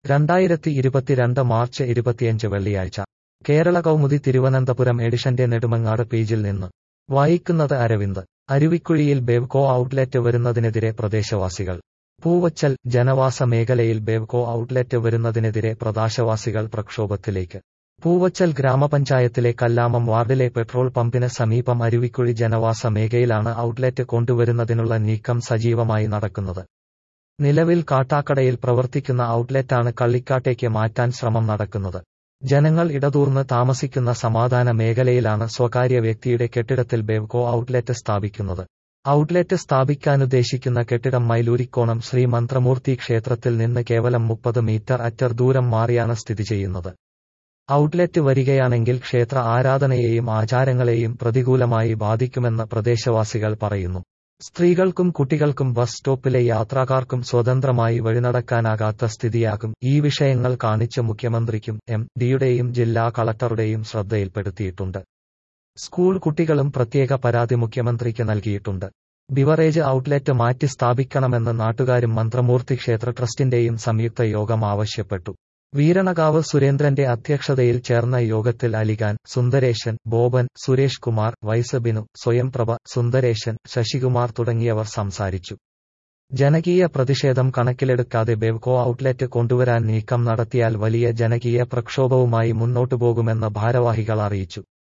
രണ്ടായിരത്തി ഇരുപത്തിരണ്ട് മാർച്ച് ഇരുപത്തിയഞ്ച് വെള്ളിയാഴ്ച കേരള കൗമുദി തിരുവനന്തപുരം എഡിഷന്റെ നെടുമങ്ങാട് പേജിൽ നിന്ന് വായിക്കുന്നത് അരവിന്ദ് അരുവിക്കുഴിയിൽ ബേവ്കോ ഔട്ട്ലെറ്റ് വരുന്നതിനെതിരെ പ്രദേശവാസികൾ പൂവച്ചൽ ജനവാസ മേഖലയിൽ ബേവ്കോ ഔട്ട്ലെറ്റ് വരുന്നതിനെതിരെ പ്രദേശവാസികൾ പ്രക്ഷോഭത്തിലേക്ക് പൂവച്ചൽ ഗ്രാമപഞ്ചായത്തിലെ കല്ലാമം വാർഡിലെ പെട്രോൾ പമ്പിന് സമീപം അരുവിക്കുഴി ജനവാസ മേഖലയിലാണ് ഔട്ട്ലെറ്റ് കൊണ്ടുവരുന്നതിനുള്ള നീക്കം സജീവമായി നടക്കുന്നത് നിലവിൽ കാട്ടാക്കടയിൽ പ്രവർത്തിക്കുന്ന ഔട്ട്ലെറ്റാണ് കള്ളിക്കാട്ടേക്ക് മാറ്റാൻ ശ്രമം നടക്കുന്നത് ജനങ്ങൾ ഇടതൂർന്ന് താമസിക്കുന്ന സമാധാന മേഖലയിലാണ് സ്വകാര്യ വ്യക്തിയുടെ കെട്ടിടത്തിൽ ബേവ്കോ ഔട്ട്ലെറ്റ് സ്ഥാപിക്കുന്നത് ഔട്ട്ലെറ്റ് സ്ഥാപിക്കാനുദ്ദേശിക്കുന്ന കെട്ടിടം മൈലൂരിക്കോണം ശ്രീ മന്ത്രമൂർത്തി ക്ഷേത്രത്തിൽ നിന്ന് കേവലം മുപ്പത് മീറ്റർ അറ്റർ ദൂരം മാറിയാണ് സ്ഥിതി ചെയ്യുന്നത് ഔട്ട്ലെറ്റ് വരികയാണെങ്കിൽ ക്ഷേത്ര ആരാധനയെയും ആചാരങ്ങളെയും പ്രതികൂലമായി ബാധിക്കുമെന്ന് പ്രദേശവാസികൾ പറയുന്നു സ്ത്രീകൾക്കും കുട്ടികൾക്കും ബസ് സ്റ്റോപ്പിലെ യാത്രക്കാർക്കും സ്വതന്ത്രമായി വഴിനടക്കാനാകാത്ത സ്ഥിതിയാകും ഈ വിഷയങ്ങൾ കാണിച്ച് മുഖ്യമന്ത്രിക്കും എം ഡിയുടെയും ജില്ലാ കളക്ടറുടെയും ശ്രദ്ധയിൽപ്പെടുത്തിയിട്ടുണ്ട് സ്കൂൾ കുട്ടികളും പ്രത്യേക പരാതി മുഖ്യമന്ത്രിക്ക് നൽകിയിട്ടുണ്ട് ബിവറേജ് ഔട്ട്ലെറ്റ് മാറ്റി സ്ഥാപിക്കണമെന്ന് നാട്ടുകാരും മന്ത്രമൂർത്തി ക്ഷേത്ര ട്രസ്റ്റിന്റെയും സംയുക്ത യോഗം ആവശ്യപ്പെട്ടു വീരണകാവ് സുരേന്ദ്രന്റെ അധ്യക്ഷതയിൽ ചേർന്ന യോഗത്തിൽ അലിഖാൻ സുന്ദരേശൻ ബോബൻ സുരേഷ് കുമാർ വൈസബിനു സ്വയംപ്രഭ സുന്ദരേശൻ ശശികുമാർ തുടങ്ങിയവർ സംസാരിച്ചു ജനകീയ പ്രതിഷേധം കണക്കിലെടുക്കാതെ ബെവ്കോ ഔട്ട്ലെറ്റ് കൊണ്ടുവരാൻ നീക്കം നടത്തിയാൽ വലിയ ജനകീയ പ്രക്ഷോഭവുമായി മുന്നോട്ടുപോകുമെന്ന് ഭാരവാഹികൾ അറിയിച്ചു